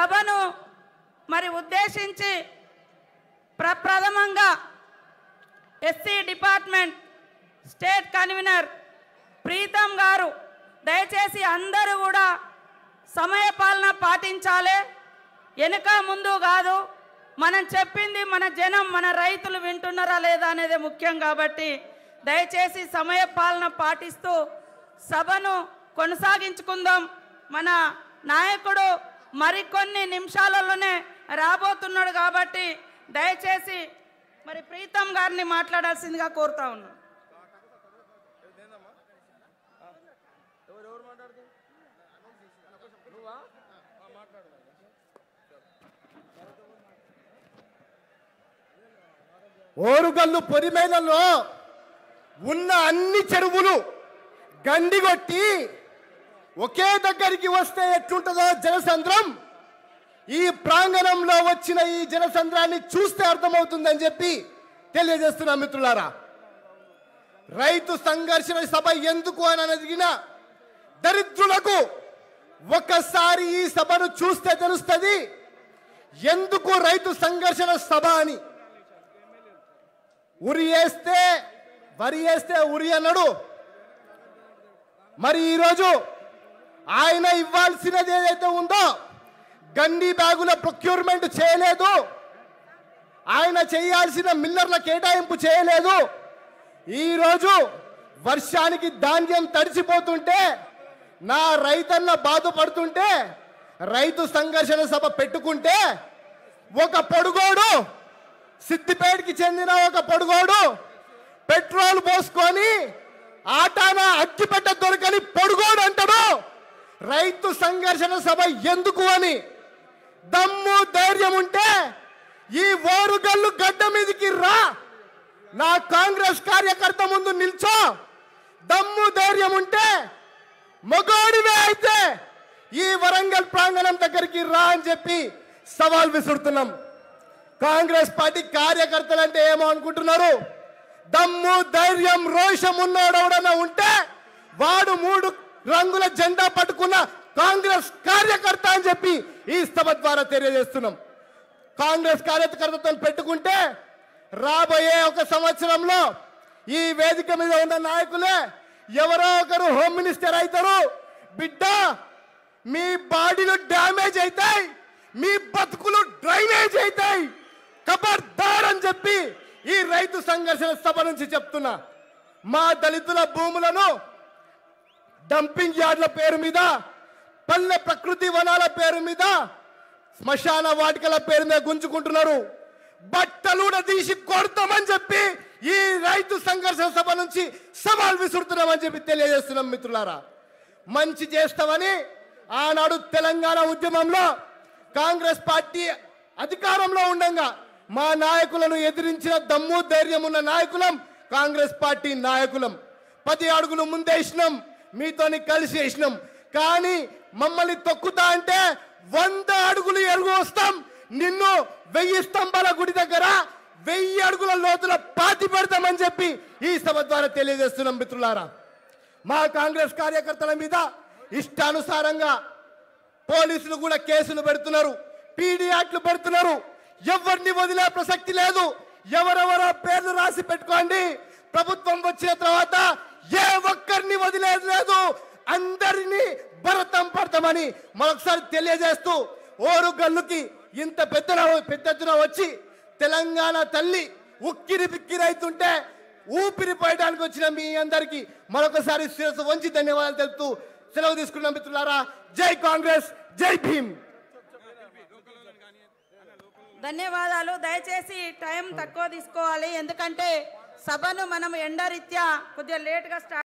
సభను మరి ఉద్దేశించి ప్రప్రథమంగా SC department state convener Preetham garu దయచేసి అందరూ కూడా సమయపాలన పాటించాలి వెనుక ముందు కాదు మనం చెప్పింది మన జనం మన రైతులు వింటున్నారా లేదా అనేది ముఖ్యం కాబట్టి దయచేసి సమయపాలన పాటిస్తూ సభను కొనసాగించుకుందాం మన నాయకుడు మరికొన్ని నిమిషాలలోనే రాబోతున్నాడు కాబట్టి దయచేసి మరి ప్రీతం గారిని మాట్లాడాల్సిందిగా కోరుతా ఉన్నాను ఓరుగల్లు పొరిమేలలో ఉన్న అన్ని చెరువులు గండిగొట్టి ఒకే దగ్గరికి వస్తే ఎట్లుంటుందో జనసంద్రం ఈ ప్రాంగణంలో వచ్చిన ఈ జనసంద్రాన్ని చూస్తే అర్థమవుతుందని చెప్పి తెలియజేస్తున్నా మిత్రులారా రైతు సంఘర్షణ సభ ఎందుకు అని అడిగిన దరిద్రులకు ఒక్కసారి ఈ సభను చూస్తే తెలుస్తుంది ఎందుకు రైతు సంఘర్షణ సభ అని ఉరి వేస్తే వరి వేస్తే ఉరి అన్నాడు మరి ఈరోజు ఆయన ఇవ్వాల్సినది ఏదైతే ఉందో గండి బ్యాగుల ప్రొక్యూర్మెంట్ చేయలేదు ఆయన చేయాల్సిన మిల్లర్ల కేటాయింపు చేయలేదు ఈరోజు వర్షానికి ధాన్యం తడిసిపోతుంటే నా రైతన్న బాధపడుతుంటే రైతు సంఘర్షణ సభ పెట్టుకుంటే ఒక పొడుగోడు సిద్దిపేటకి చెందిన ఒక పొడుగోడు పెట్రోల్ పోసుకొని ఆటాన అగ్గిపెట్ట దొరకని పొడుగోడు అంటాడు రైతు సంఘర్షణ సభ ఎందుకు అని దమ్ము ధైర్యం ఉంటే ఈ ఓరుగల్లు గడ్డ మీదకి రా నా కాంగ్రెస్ కార్యకర్త ముందు నిల్చో దమ్ము ధైర్యం ఉంటే మగోడివే అయితే ఈ వరంగల్ ప్రాంగణం దగ్గరికి రా అని చెప్పి సవాల్ విసురుతున్నాం కాంగ్రెస్ పార్టీ కార్యకర్తలు అంటే ఏమో అనుకుంటున్నారు దమ్ము ధైర్యం రోషం ఉన్నాడు ఎవడన్నా ఉంటే వాడు మూడు రంగుల జెండా పట్టుకున్న కాంగ్రెస్ కార్యకర్త అని చెప్పి ఈ సభ ద్వారా తెలియజేస్తున్నాం కాంగ్రెస్ కార్యకర్తతో పెట్టుకుంటే రాబోయే ఒక సంవత్సరంలో ఈ వేదిక మీద ఉన్న నాయకులే ఎవరో ఒకరు హోమ్ మినిస్టర్ అవుతారు బిడ్డ మీ బాడీలు డ్యామేజ్ అవుతాయి మీ బతుకులు డ్రైనేజ్ అవుతాయి ఖబర్దార్ అని చెప్పి ఈ రైతు సంఘర్షణ సభ నుంచి చెప్తున్నా మా దళితుల భూములను డంపింగ్ యార్డ్ల పేరు మీద పల్లె ప్రకృతి వనాల పేరు మీద శ్మశాన వాటికల పేరు మీద గుంజుకుంటున్నారు బట్టలుడ తీసి కొడతామని చెప్పి ఈ రైతు సంఘర్షణ సభ నుంచి సవాల్ విసురుతున్నామని చెప్పి తెలియజేస్తున్నాం మిత్రులారా మంచి చేస్తామని ఆనాడు తెలంగాణ ఉద్యమంలో కాంగ్రెస్ పార్టీ అధికారంలో ఉండంగా మా నాయకులను ఎదిరించిన దమ్ము ధైర్యం ఉన్న నాయకులం కాంగ్రెస్ పార్టీ నాయకులం పది అడుగులు ముందేసినాం మీతోని కలిసి వేసినాం కానీ మమ్మల్ని తొక్కుతా అంటే వంద అడుగులు ఎరుగు వస్తాం నిన్ను వెయ్యి స్తంభాల గుడి దగ్గర వెయ్యి అడుగుల లోతుల పాతి పెడతామని చెప్పి ఈ సభ ద్వారా తెలియజేస్తున్నాం మిత్రులారా మా కాంగ్రెస్ కార్యకర్తల మీద ఇష్టానుసారంగా పోలీసులు కూడా కేసులు పెడుతున్నారు పీడీ యాక్ట్లు పెడుతున్నారు ఎవరిని వదిలే ప్రసక్తి లేదు ఎవరెవరో పేర్లు రాసి పెట్టుకోండి ప్రభుత్వం వచ్చిన తర్వాత ఏ ఒక్కరిని వదిలేదు లేదు అందరినీ భరతం పడతామని మరొకసారి తెలియజేస్తూ ఓరు గల్లుకి ఇంత పెద్ద పెద్ద ఎత్తున వచ్చి తెలంగాణ తల్లి ఉక్కిరి బిక్కిరైతుంటే ఊపిరి పోయడానికి వచ్చిన మీ అందరికీ మరొకసారి శిరస్సు వంచి ధన్యవాదాలు తెలుపుతూ సెలవు తీసుకున్న మిత్రులారా జై కాంగ్రెస్ జై భీమ్ ధన్యవాదాలు దయచేసి టైం తక్కువ తీసుకోవాలి ఎందుకంటే సభను మనం ఎండరీత్యా కొద్దిగా లేట్గా స్టార్ట్